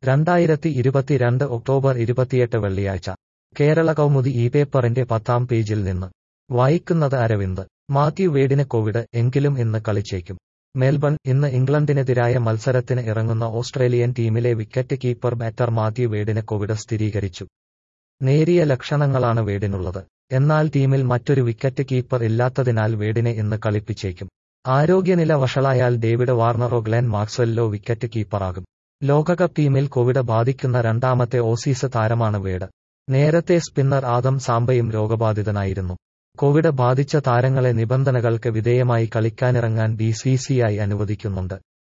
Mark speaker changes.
Speaker 1: രണ്ടായിരത്തി ഇരുപത്തിരണ്ട് ഒക്ടോബർ ഇരുപത്തിയെട്ട് വെള്ളിയാഴ്ച കേരള കൗമുദി ഈ പേപ്പറിന്റെ പത്താം പേജിൽ നിന്ന് വായിക്കുന്നത് അരവിന്ദ് മാത്യു വേഡിന് കോവിഡ് എങ്കിലും ഇന്ന് കളിച്ചേക്കും മെൽബൺ ഇന്ന് ഇംഗ്ലണ്ടിനെതിരായ മത്സരത്തിന് ഇറങ്ങുന്ന ഓസ്ട്രേലിയൻ ടീമിലെ വിക്കറ്റ് കീപ്പർ ബാറ്റർ മാത്യു വേഡിന് കോവിഡ് സ്ഥിരീകരിച്ചു നേരിയ ലക്ഷണങ്ങളാണ് വേഡിനുള്ളത് എന്നാൽ ടീമിൽ മറ്റൊരു വിക്കറ്റ് കീപ്പർ ഇല്ലാത്തതിനാൽ വേഡിനെ ഇന്ന് കളിപ്പിച്ചേക്കും ആരോഗ്യനില വഷളായാൽ ഡേവിഡ് വാർണറോ ഗ്ലെൻ മാക്സ്വെല്ലോ വിക്കറ്റ് കീപ്പറാകും ലോകകപ്പ് ടീമിൽ കോവിഡ് ബാധിക്കുന്ന രണ്ടാമത്തെ ഓസീസ് താരമാണ് വേഡ് നേരത്തെ സ്പിന്നർ ആദം സാംബയും രോഗബാധിതനായിരുന്നു കോവിഡ് ബാധിച്ച താരങ്ങളെ നിബന്ധനകൾക്ക് വിധേയമായി കളിക്കാനിറങ്ങാൻ ബി സി സി ഐ അനുവദിക്കുന്നുണ്ട്